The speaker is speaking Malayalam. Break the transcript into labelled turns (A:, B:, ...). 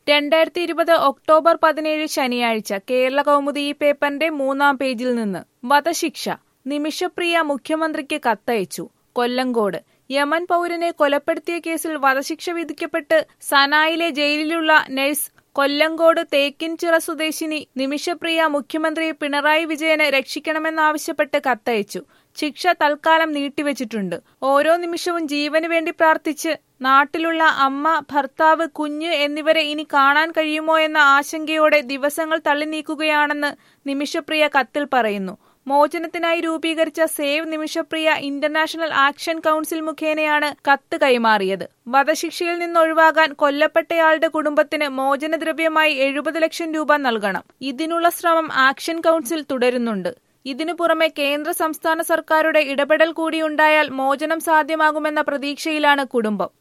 A: രണ്ടായിരത്തി ഇരുപത് ഒക്ടോബർ പതിനേഴ് ശനിയാഴ്ച കേരള കൗമുദി ഈ പേപ്പറിന്റെ മൂന്നാം പേജിൽ നിന്ന് വധശിക്ഷ നിമിഷപ്രിയ മുഖ്യമന്ത്രിക്ക് കത്തയച്ചു കൊല്ലങ്കോട് യമൻ പൗരനെ കൊലപ്പെടുത്തിയ കേസിൽ വധശിക്ഷ വിധിക്കപ്പെട്ട് സനായിലെ ജയിലിലുള്ള നഴ്സ് കൊല്ലങ്കോട് തേക്കിൻചിറ സ്വദേശിനി നിമിഷപ്രിയ മുഖ്യമന്ത്രി പിണറായി വിജയന് രക്ഷിക്കണമെന്നാവശ്യപ്പെട്ട് കത്തയച്ചു ശിക്ഷ തൽക്കാലം നീട്ടിവച്ചിട്ടുണ്ട് ഓരോ നിമിഷവും ജീവന് വേണ്ടി പ്രാർത്ഥിച്ച് നാട്ടിലുള്ള അമ്മ ഭർത്താവ് കുഞ്ഞ് എന്നിവരെ ഇനി കാണാൻ കഴിയുമോ എന്ന ആശങ്കയോടെ ദിവസങ്ങൾ തള്ളി നീക്കുകയാണെന്ന് നിമിഷപ്രിയ കത്തിൽ പറയുന്നു മോചനത്തിനായി രൂപീകരിച്ച save Nimishapriya international action council മുഖേനയാണ് കത്ത് കൈമാറിയത് വധശിക്ഷയിൽ നിന്നൊഴിവാകാൻ കൊല്ലപ്പെട്ടയാളുടെ കുടുംബത്തിന് മോചനദ്രവ്യമായി എഴുപത് ലക്ഷം രൂപ നൽകണം ഇതിനുള്ള ശ്രമം ആക്ഷൻ കൗൺസിൽ തുടരുന്നുണ്ട് ഇതിനു പുറമെ കേന്ദ്ര സംസ്ഥാന സർക്കാരുടെ ഇടപെടൽ കൂടിയുണ്ടായാൽ മോചനം സാധ്യമാകുമെന്ന പ്രതീക്ഷയിലാണ് കുടുംബം